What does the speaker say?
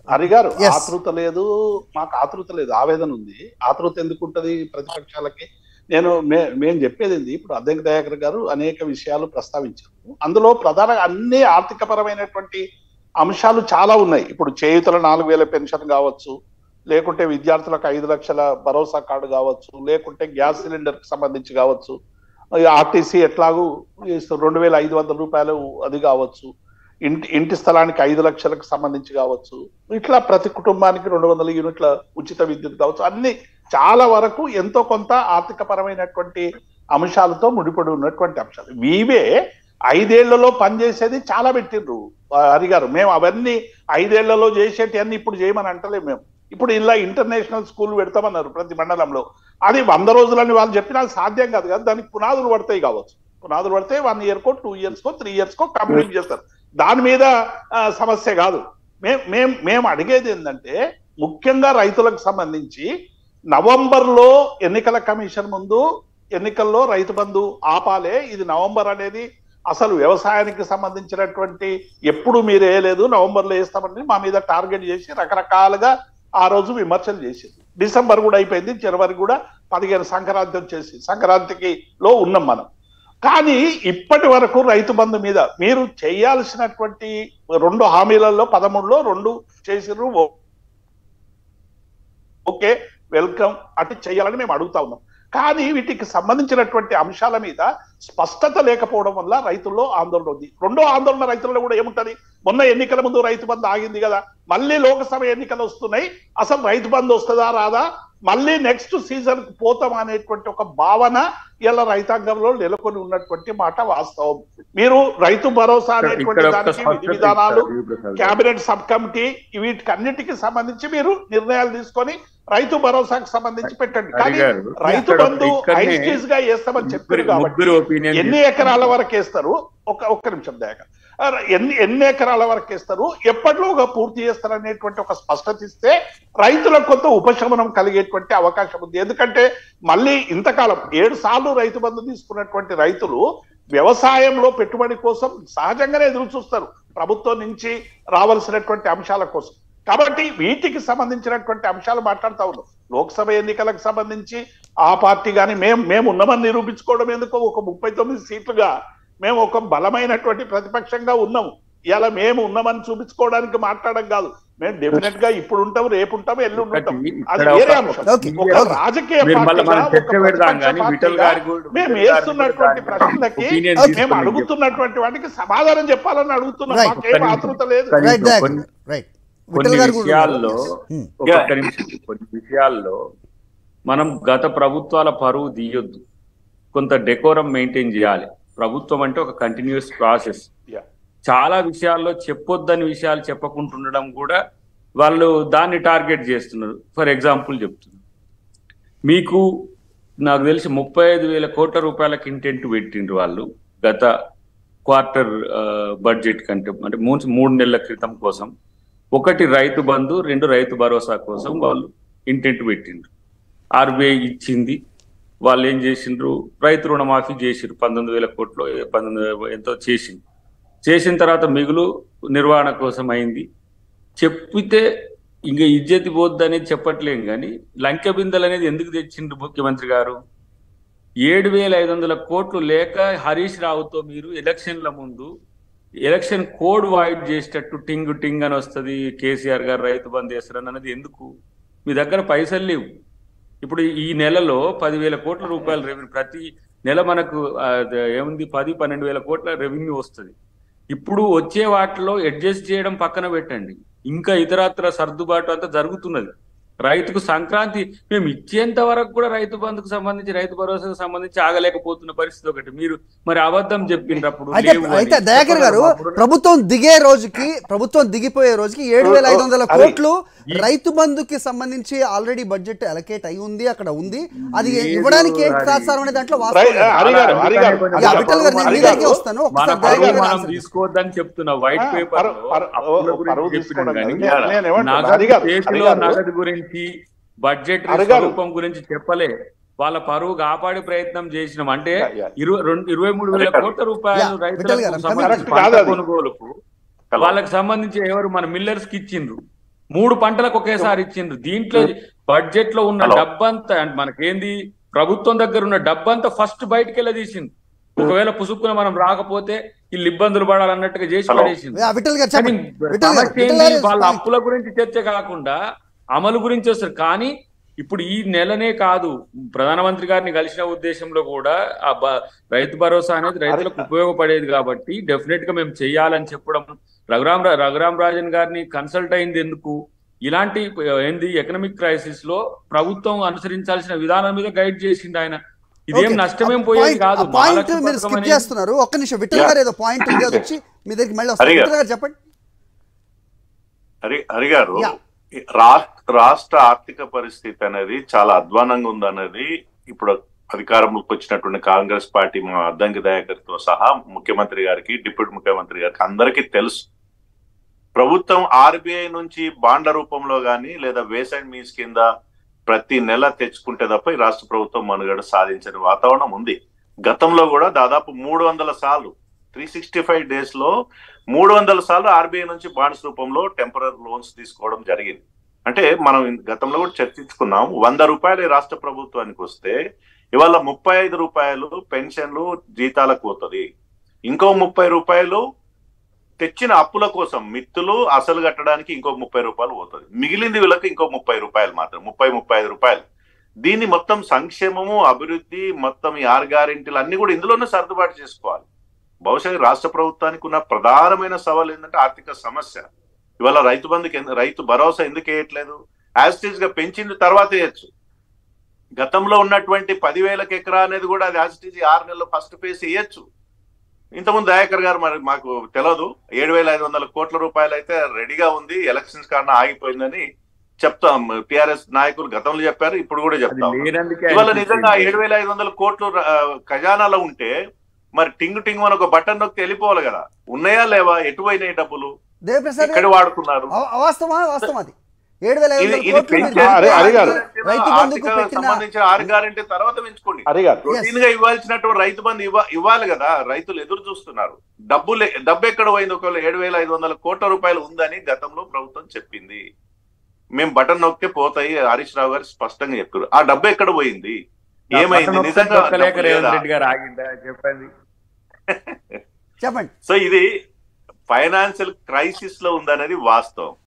హరిగారు Yes. ఆతృత లేదు మాకు ఆతృత లేదు ఆవేదన ఉంది ఆతృత ఎందుకు ఉంటది ప్రతిపక్షాలకి నేను మే- మేము చెప్పేది ఏంది ఇప్పుడు అద్దెంక దయాకర్ గారు అనేక విషయాలు ప్రస్తావించారు అందులో ప్రధాన అన్ని ఆర్థిక పరమైనటువంటి అంశాలు చాలా ఉన్నాయి ఇప్పుడు చేయుతల నాలుగు వేల పెన్షన్ కావచ్చు లేకుంటే విద్యార్థులకు ఐదు లక్షల భరోసా కార్డు కావచ్చు లేకుంటే గ్యాస్ సిలిండర్ కి సంబంధించి కావచ్చు ఆర్టీసీ ఎట్లాగూ ఇస్తారు. రెండు వేల ఐదు వందల రూపాయలు అది కావచ్చు ఇంటి ఇంటి స్థలానికి ఐదు లక్షలకు సంబంధించి కావచ్చు ఇట్లా ప్రతి కుటుంబానికి రెండు వందల యూనిట్ల ఉచిత విద్యుత్ కావచ్చు అన్ని చాలా వరకు ఎంతో కొంత ఆర్థిక పరమైనటువంటి అంశాలతో ముడిపడి ఉన్నటువంటి అంశాలు ఇవే ఐదేళ్లలో పనిచేసేది చాలా పెట్టిండ్రు ఆ, హరిగారు మేము అవన్నీ ఐదేళ్లలో చేసేటి అన్ని ఇప్పుడు చేయమని అంటలేము మేము ఇప్పుడు ఇలా ఇంటర్నేషనల్ స్కూల్ పెడతామన్నారు ప్రతి మండలంలో అది వంద రోజులని వాళ్ళు చెప్పినా సాధ్యం కాదు కదా దానికి పునాదులు పడతాయి కావచ్చు పునాదులు పడితే వన్ ఇయర్ కో టూ ఇయర్స్ కో త్రీ ఇయర్స్ కో కంప్లీట్ చేస్తారు దాని మీద ఆ, సమస్య కాదు మేము మేము మేము అడిగేది ఏంటంటే ముఖ్యంగా రైతులకు సంబంధించి నవంబర్ లో ఎన్నికల కమిషన్ ముందు ఎన్నికల్లో రైతు బంధు ఆపాలే ఇది నవంబర్ అనేది అసలు వ్యవసాయానికి సంబంధించినటువంటి ఎప్పుడు మీరు వేయలేదు నవంబర్ లో వేస్తామని మా మీద టార్గెట్ చేసి రకరకాలుగా ఆ రోజు విమర్శలు చేసింది డిసెంబర్ కూడా అయిపోయింది జనవరి కూడా పదిహేను సంక్రాంతి వచ్చేసి సంక్రాంతికి లో ఉన్నాం మనం కానీ ఇప్పటి వరకు రైతు బంధు మీద మీరు చేయాల్సినటువంటి రెండు హామీలలో పదమూడులో రెండు చేసిర్రు ఓ- ఓకే వెల్కమ్ అటు చేయాలని మేము అడుగుతా ఉన్నాం కానీ వీటికి సంబంధించినటువంటి అంశాల మీద స్పష్టత లేకపోవడం వల్ల రైతుల్లో ఆందోళన ఉంది రెండో ఆందోళన రైతుల్లో కూడా ఏముంటది మొన్న ఎన్నికల ముందు రైతు బంధు ఆగింది కదా మళ్ళీ లోకసభ ఎన్నికలు వస్తున్నాయి అసలు రైతు బంధు వస్తుందా రాదా మళ్ళీ నెక్స్ట్ సీజన్ కు పోతాం అనేటువంటి ఒక భావన ఇలా రైతాంగంలో నెలకొని ఉన్నటువంటి మాట వాస్తవం మీరు రైతు భరోసా ఇక్కడ అనేటువంటి ఒక్క దానికి స్పష్టత విధి విధానాలు ఇస్తారు ప్రసాద్ గారు. కేబినెట్ సబ్ కమిటీ వీటికి అన్నిటికీ సంబంధించి మీరు నిర్ణయాలు తీసుకొని రైతు భరోసాకి సంబంధించి పెట్టండి కానీ హరిగారు, రైతు ఇక్కడ బంధు ఇక్కడనే ఐస్టీస్ గా వేస్తామని చెప్పారు ముగ్గురు కాబట్టి ముగ్గురు ఒపీనియన్ ఎన్ని ఎకరాల వరకు వేస్తారు ఒక ఒక్క నిమిషం దాకా ఎన్ని ఎన్ని ఎకరాల వరకు వేస్తారు ఎప్పటిలోగా పూర్తి చేస్తారు అనేటువంటి ఒక స్పష్టత ఇస్తే రైతులకు కొంత ఉపశమనం కలిగేటువంటి అవకాశం ఉంది ఎందుకంటే మళ్ళీ ఇంతకాలం ఏడు సార్లు రైతు బంధు తీసుకున్నటువంటి రైతులు వ్యవసాయంలో పెట్టుబడి కోసం సహజంగానే ఎదురు చూస్తారు ప్రభుత్వం నుంచి రావాల్సినటువంటి అంశాల కోసం కాబట్టి వీటికి సంబంధించినటువంటి అంశాలు మాట్లాడుతా ఉన్నాం లోక్సభ ఎన్నికలకు సంబంధించి ఆ పార్టీ కానీ మేము మేము ఉన్నామని నిరూపించుకోవడం ఎందుకు ఒక ముప్పై తొమ్మిది సీట్లుగా మేము ఒక బలమైనటువంటి ప్రతిపక్షంగా ఉన్నాము ఇలా మేము ఉన్నామని చూపించుకోవడానికి మాట్లాడడం కాదు మేము డెఫినెట్ గా ఇప్పుడు ఉంటాం రేపు ఉంటాం ఎల్లుండి ఉంటాం ఒకటి అది ఇక్కడ వేరే ఒక- అంశం ఓకే, ఒక ఓకే. రాజకీయ మీరు మళ్ళీ పార్టీగా, మనం చర్చ ఒక పెడదాం ప్రతిపక్ష కానీ విఠల్ పార్టీగా గారి కూడా మేము విఠల్ గారి వేస్తున్నటువంటి కూడా ప్రశ్నలకి opinion Okay. మేము తీసుకోండి. అడుగుతున్నటువంటి వాటికి సమాధానం చెప్పాలని అడుగుతున్నాం Right. మాకేం ఒక్క ఆతృత లేదు నిమిషం. రైట్ దాక్ కొన్ని- రైట్ కొన్ని విఠల్ గారు కూడా విషయాల్లో ఉన్నారు. Hmm. ఒక్కొక్క నిమిషం కొన్ని విషయాల్లో మనం గత ప్రభుత్వాల పరువు తీయొద్దు కొంత డెకోరం మెయింటైన్ చేయాలి ప్రభుత్వం అంటే ఒక కంటిన్యూస్ ప్రాసెస్ Yeah. చాలా విషయాల్లో చెప్పొద్దని విషయాలు చెప్పకుంటుండడం కూడా వాళ్ళు దాన్ని టార్గెట్ చేస్తున్నారు ఫర్ ఎగ్జాంపుల్ చెప్తున్నారు మీకు నాకు తెలిసి ముప్పై ఐదు వేల కోట్ల రూపాయలకి ఇంటెంట్ పెట్టిండ్రు వాళ్ళు గత క్వార్టర్ బడ్జెట్ కంటే అంటే మూడు మూడు నెలల క్రితం కోసం ఒకటి రైతు బంధు రెండు రైతు భరోసా కోసం వాళ్ళు ఇంటెంట్ పెట్టిండ్రు ఆర్బీఐ ఇచ్చింది వాళ్ళు ఏం చేసిండ్రు రైతు రుణమాఫీ చేసిండ్రు పంతొమ్మిది వేల కోట్లు ఏ- పంతొమ్మిది వేల- ఎంతో చేసింది చేసిన తర్వాత మిగులు నిర్వహణ కోసం అయింది చెప్పితే ఇంకా ఇజ్జతి పోద్ది అనేది చెప్పట్లేం కానీ లంకె బిందెలు అనేది ఎందుకు తెచ్చిండ్రు ముఖ్యమంత్రి గారు ఏడు వేల ఐదు వందల కోట్లు లేక హరీష్ రావుతో మీరు ఎలక్షన్ల ముందు ఎలక్షన్ కోడ్ వాయిడ్ చేసేటట్టు టింగ్ టింగ్ అని వస్తుంది కేసీఆర్ గారు రైతు బంద్ చేస్తారని అనేది ఎందుకు మీ దగ్గర పైసలు లేవు ఇప్పుడు ఈ నెలలో పదివేల కోట్ల రూపాయల రెవెన్యూ ప్రతి నెల మనకు ఆ, ఏముంది పది పన్నెండు వేల కోట్ల రెవెన్యూ వస్తుంది ఇప్పుడు వచ్చే వాటిలో అడ్జస్ట్ చేయడం పక్కన పెట్టండి ఇంకా ఇతరత్ర సర్దుబాటు అంతా జరుగుతున్నది రైతుకు సంక్రాంతి మేము ఇచ్చేంత వరకు కూడా రైతు బంధుకు సంబంధించి రైతు భరోసాకు సంబంధించి ఆగలేకపోతున్న పరిస్థితి ఒకటి మీరు మరి అబద్ధం చెప్పినప్పుడు అయితే లేవు అని. అయితే దయాకర్ గారు చెప్పగలమా? ప్రభుత్వం దిగే రోజుకి ప్రభుత్వం దిగిపోయే రోజుకి ఏడు వేల ఐదు వందల అది- కోట్లు రైతు బంధుకి సంబంధించి ఆల్రెడీ బడ్జెట్ అలకేట్ అయి ఉంది అక్కడ ఉంది అది లేదు, ఇవ్వడానికి ఏంటి అది- తాత్సారం అనే దాంట్లో రై- వాస్తవం లేదు. హరి గారు, హరి గారు, అందుకనే యా, కొంచెం విఠల్ గారు నేను మీ హరి దగ్గరికి గారు, వస్తాను మన ఒకసారి పరువు దయాకర్ గారు మనం answer చేయండి. తీసుకోవద్దని చెప్తున్నా వైట్ ఆ, పేపర్ పరు- పరు- ఓ, పరువు తీసుకోవడం కాదు. నేను- నేను ఏమంటున్నా, హరి నగదు గారు, హరి చేతిలో గారు, నగదు గురించి బడ్జెట్ హరి గారు. స్వరూపం గురించి చెప్పలే వాళ్ళ పరువు కాపాడే ప్రయత్నం చేసినాం అంటే యా, యా. ఇరవై రెండు ఇరవై మూడు వేల కోట్ల రూపాయలు యా, విఠల్ గారు, రైతులకు సంబంధించి కరెక్ట్ పంట కాదు అది. కొనుగోలుకు వాళ్ళకి సంబంధించి ఎవరు మన మిల్లర్స్ కి ఇచ్చిండ్రు మూడు పంటలకు ఒకేసారి ఇచ్చిండ్రు దీంట్లో బడ్జెట్ లో ఉన్న Hello. డబ్బంతా అంటే మనకేంది ప్రభుత్వం దగ్గర ఉన్న డబ్బంతా ఫస్ట్ బయటికి వెళ్ళ తీసింది ఒకవేళ పుసుక్కున మనం రాకపోతే వీళ్ళు ఇబ్బందులు పడాలన్నట్టుగా చేసి Hello. పడేసింది ఆ, విఠల్ గారు కానీ చెప్పండి విఠల్ గారు సమస్య విఠల్ ఏంది గారు వాళ్ళ అప్పుల గురించి చర్చ కాకుండా అమలు గురించి వస్తారు కానీ ఇప్పుడు ఈ నెలనే కాదు ప్రధానమంత్రి గారిని కలిసిన ఉద్దేశంలో కూడా ఆ బ- రైతు భరోసా అనేది రైతులకు ఉపయోగపడేది కాబట్టి డెఫినెట్ గా మేము చెయ్యాలని చెప్పడం రఘురామ్ రా- రఘురామ్ రాజన్ గారిని కన్సల్ట్ అయింది ఎందుకు ఇలాంటి ఏంది ఎకనామిక్ క్రైసిస్ లో ప్రభుత్వం అనుసరించాల్సిన విధానం మీద గైడ్ చేసింది ఆయన ఇదేం ఓకే. నష్టమేం ఆ పోయేది పాయింట్- కాదు ఆ పాయింట్ మహాలక్ష్మి మీరు పథకం స్కిప్ అనేది- చేస్తున్నారు ఒక్క నిమిషం విఠల్ Yeah. గారు ఏదో పాయింట్ ఉంది అది వచ్చి మీ దగ్గరికి మళ్ళీ వస్తారు హరి గారు. విఠల్ గారు చెప్పండి హరి హరి గారు Yeah. ఈ రా- రాష్ట్ర ఆర్థిక పరిస్థితి అనేది చాలా అధ్వానంగా ఉందనేది ఇప్పుడు అధికారంలోకి వచ్చినటువంటి కాంగ్రెస్ పార్టీ మా అద్దంకి దయాకర్తో సహా ముఖ్యమంత్రి గారికి డిప్యూటీ ముఖ్యమంత్రి గారికి అందరికీ తెలుసు ప్రభుత్వం ఆర్బీఐ నుంచి బాండ్ల రూపంలో గాని లేదా వేసైడ్ మీన్స్ కింద ప్రతి నెల తెచ్చుకుంటే తప్ప ఈ రాష్ట్ర ప్రభుత్వం మనుగడ సాధించని వాతావరణం ఉంది గతంలో కూడా దాదాపు మూడు వందల సార్లు త్రీ సిక్స్టీ ఫైవ్ డేస్ లో మూడు వందల సార్లు ఆర్బీఐ నుంచి బాండ్స్ రూపంలో టెంపరీ లోన్స్ తీసుకోవడం జరిగింది అంటే మనం గతంలో కూడా చర్చించుకున్నాం వంద రూపాయలు ఈ రాష్ట్ర ప్రభుత్వానికి వస్తే ఇవాళ ముప్పై ఐదు రూపాయలు పెన్షన్లు జీతాలకు పోతుంది ఇంకో ముప్పై రూపాయలు తెచ్చిన అప్పుల కోసం మిత్తులు అసలు కట్టడానికి ఇంకో ముప్పై రూపాయలు పోతుంది మిగిలింది వీళ్ళకి ఇంకో ముప్పై రూపాయలు మాత్రం ముప్పై ముప్పై ఐదు రూపాయలు దీన్ని మొత్తం సంక్షేమము అభివృద్ధి మొత్తం ఈ ఆరు గ్యారెంటీలు అన్ని కూడా ఇందులోనే సర్దుబాటు చేసుకోవాలి బహుశా ఈ రాష్ట్ర ప్రభుత్వానికి ఉన్న ప్రధానమైన సవాల్ ఏంటంటే ఆర్థిక సమస్య ఇవాళ రైతు బంధుకి ఎందు- రైతు భరోసా ఎందుకు వేయట్లేదు యాజిటీజ్ గా పెంచింది తర్వాత వేయచ్చు గతంలో ఉన్నటువంటి పదివేలకు ఎకరా అనేది కూడా అది యాజిటీజ్ ఆరు నెలలు ఫస్ట్ ఫేస్ వేయచ్చు ఇంతకుముందు దయాకర్ గారు మరి మాకు తెలియదు ఏడు వేల ఐదు వందల కోట్ల రూపాయలు అయితే రెడీగా ఉంది ఎలక్షన్స్ కారణం ఆగిపోయిందని చెప్తాం టిఆర్ఎస్ నాయకులు గతంలో చెప్పారు ఇప్పుడు కూడా అది చెప్తాం లేనందుకే ఇవాళ ఆయన నిజంగా చెప్పింది. ఏడు వేల ఐదు వందల కోట్లు ఆ, ఖజానాలో ఉంటే మరి టింగ్ టింగ్ అని ఒక బటన్ నొక్కి వెళ్ళిపోవాలి కదా ఉన్నాయా లేవా ఎటు పోయినాయి డబ్బులు దేవప్రసాద్ ఎక్కడ గారు వాడుకున్నారు అవ- అవాస్తవమా వాస్తవం అది ఏడు వేల ఐదు ఇది వందల ఇది కోట్లు మీరు పెంచే- హరి- హరి గారు. రైతు బంధుకు ఆర్థిక పెట్టిన- సంబంధించిన ఆరు గ్యారెంటీ తర్వాత పెంచుకోండి హరి గారు రొటీన్ గా ఇవ్వాల్సినటువంటి రైతు బంధు ఇవ్వ- ఇవ్వాలి కదా రైతులు ఎదురు చూస్తున్నారు డబ్బు లే- డబ్బు ఎక్కడ పోయింది ఒకవేళ ఏడు వేల ఐదు వందల కోట్ల రూపాయలు ఉందని గతంలో ప్రభుత్వం చెప్పింది మేము బటన్ నొక్కితే పోతాయి హరీష్ రావు గారు స్పష్టంగా చెప్పారు ఆ డబ్బు ఎక్కడ పోయింది ఏమైంది పక్కన నిజంగా ఒక్క లేఖ డబ్బు రేవంత్ లేదా? రెడ్డి గారు ఆగిందా చెప్పండి చెప్పండి సో ఇది ఫైనాన్షియల్ క్రైసిస్ లో ఉందనేది వాస్తవం